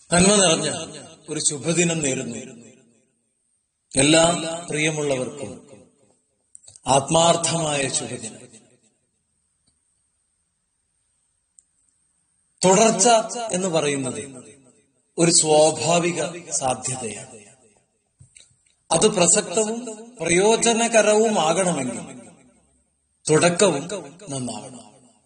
നന്മ നിറഞ്ഞ ഒരു ശുഭദിനം നേരുന്നു എല്ലാ പ്രിയമുള്ളവർക്കും ആത്മാർത്ഥമായ ശുഭദിനം തുടർച്ച എന്ന് പറയുന്നത് ഒരു സ്വാഭാവിക സാധ്യതയാണ് അത് പ്രസക്തവും പ്രയോജനകരവുമാകണമെങ്കിൽ തുടക്കവും നന്നാവണം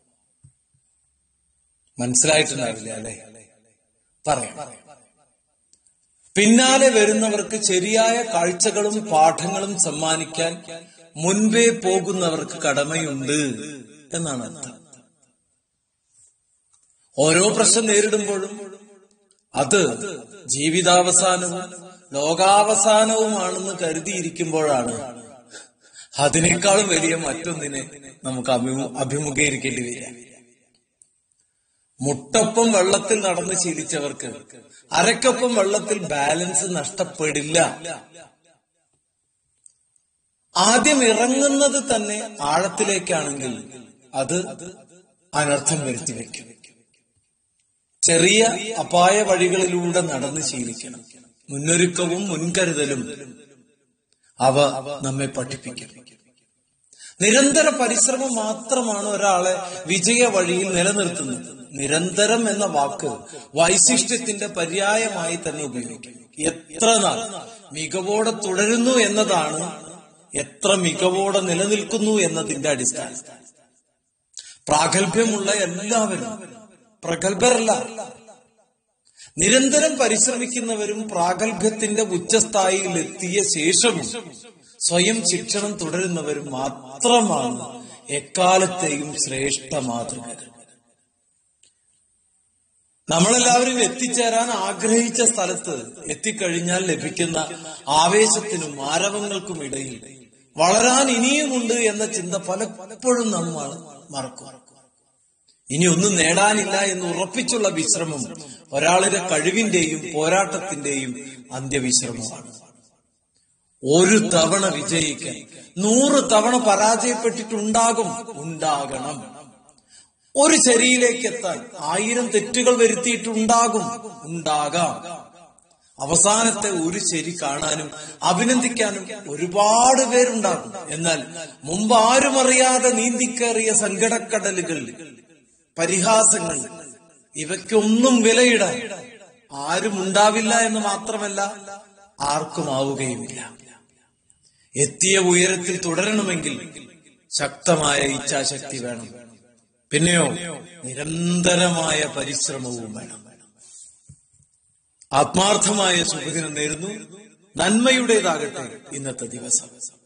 മനസ്സിലായിട്ടുണ്ടാവില്ല അല്ലെ പറയാം പിന്നാലെ വരുന്നവർക്ക് ശരിയായ കാഴ്ചകളും പാഠങ്ങളും സമ്മാനിക്കാൻ മുൻപേ പോകുന്നവർക്ക് കടമയുണ്ട് എന്നാണ് അർത്ഥം ഓരോ പ്രശ്നം നേരിടുമ്പോഴും അത് ജീവിതാവസാനവും ലോകാവസാനവുമാണെന്ന് കരുതിയിരിക്കുമ്പോഴാണ് അതിനേക്കാളും വലിയ മറ്റൊന്നിനെ നമുക്ക് അഭിമു അഭിമുഖീകരിക്കേണ്ടി വരിക മുട്ടൊപ്പം വെള്ളത്തിൽ നടന്ന് ശീലിച്ചവർക്ക് അരക്കൊപ്പം വെള്ളത്തിൽ ബാലൻസ് നഷ്ടപ്പെടില്ല ആദ്യം ഇറങ്ങുന്നത് തന്നെ ആഴത്തിലേക്കാണെങ്കിൽ അത് അനർത്ഥം വരുത്തി വെക്കും ചെറിയ അപായ വഴികളിലൂടെ നടന്ന് ശീലിക്കണം മുന്നൊരുക്കവും മുൻകരുതലും അവ നമ്മെ പഠിപ്പിക്കും നിരന്തര പരിശ്രമം മാത്രമാണ് ഒരാളെ വിജയ വഴിയിൽ നിലനിർത്തുന്നത് നിരന്തരം എന്ന വാക്ക് വൈശിഷ്ട്യത്തിന്റെ പര്യായമായി തന്നെ ഉപയോഗിക്കും എത്ര നാൾ മികവോടെ തുടരുന്നു എന്നതാണ് എത്ര മികവോടെ നിലനിൽക്കുന്നു എന്നതിന്റെ അടിസ്ഥാനം പ്രാഗൽഭ്യമുള്ള എല്ലാവരും പ്രഗത്ഭരല്ല നിരന്തരം പരിശ്രമിക്കുന്നവരും പ്രാഗൽഭ്യത്തിന്റെ ഉച്ചസ്ഥായിയിൽ എത്തിയ ശേഷവും സ്വയം ശിക്ഷണം തുടരുന്നവരും മാത്രമാണ് എക്കാലത്തെയും ശ്രേഷ്ഠ മാതൃകകൾ നമ്മളെല്ലാവരും എത്തിച്ചേരാൻ ആഗ്രഹിച്ച സ്ഥലത്ത് എത്തിക്കഴിഞ്ഞാൽ ലഭിക്കുന്ന ആവേശത്തിനും ആരവങ്ങൾക്കും ഇടയിൽ വളരാൻ ഇനിയുമുണ്ട് എന്ന ചിന്ത പലപ്പോഴും നമ്മൾ മറക്കും ഇനി ഒന്നും നേടാനില്ല എന്ന് ഉറപ്പിച്ചുള്ള വിശ്രമം ഒരാളുടെ കഴിവിന്റെയും പോരാട്ടത്തിന്റെയും അന്ത്യവിശ്രമമാണ് ഒരു തവണ വിജയിക്കാൻ നൂറ് തവണ പരാജയപ്പെട്ടിട്ടുണ്ടാകും ഉണ്ടാകണം ഒരു ശരിയിലേക്ക് എത്താൻ ആയിരം തെറ്റുകൾ വരുത്തിയിട്ടുണ്ടാകും ഉണ്ടാകാം അവസാനത്തെ ഒരു ശരി കാണാനും അഭിനന്ദിക്കാനും ഒരുപാട് പേരുണ്ടാകും എന്നാൽ മുമ്പ് ആരും അറിയാതെ നീന്തിക്കേറിയ സങ്കടക്കടലുകൾ പരിഹാസങ്ങൾ ഇവയ്ക്കൊന്നും വിലയിടാൻ ആരും ഉണ്ടാവില്ല എന്ന് മാത്രമല്ല ആർക്കും ആവുകയുമില്ല എത്തിയ ഉയരത്തിൽ തുടരണമെങ്കിൽ ശക്തമായ ഇച്ഛാശക്തി വേണം പിന്നെയോ നിരന്തരമായ പരിശ്രമവും വേണം ആത്മാർത്ഥമായ സുഖദിനം നേരുന്നു നന്മയുടേതാകട്ടെ ഇന്നത്തെ ദിവസം